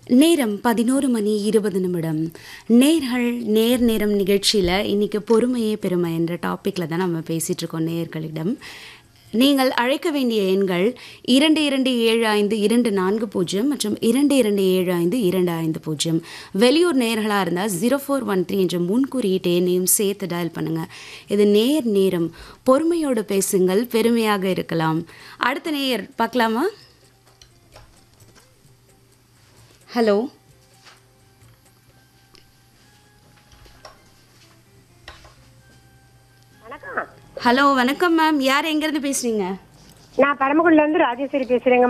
நேரம் பதினோரு மணி இருபது நிமிடம் நேர்கள் நேர் நேரம் நிகழ்ச்சியில் இன்னைக்கு பொறுமையே பெருமை என்ற டாப்பிக்கில் தான் நம்ம பேசிகிட்டு இருக்கோம் நேர்களிடம் நீங்கள் அழைக்க வேண்டிய எண்கள் இரண்டு இரண்டு ஏழு ஐந்து இரண்டு நான்கு பூஜ்ஜியம் மற்றும் இரண்டு இரண்டு ஏழு ஐந்து இரண்டு ஐந்து பூஜ்ஜியம் வெளியூர் நேர்களாக இருந்தால் ஜீரோ ஃபோர் ஒன் த்ரீ என்ற முன்குறியீட்டு எண்ணையும் சேர்த்து டயல் பண்ணுங்கள் இது நேர் நேரம் பொறுமையோடு பேசுங்கள் பெருமையாக இருக்கலாம் அடுத்த நேயர் பார்க்கலாமா ஹலோ வணக்கம் ஹலோ வணக்கம் மேம் யார் எங்கேருந்து பேசுறீங்க நான் பரமக்குடில இருந்து ராஜேஸ்வரி பேசுறேங்க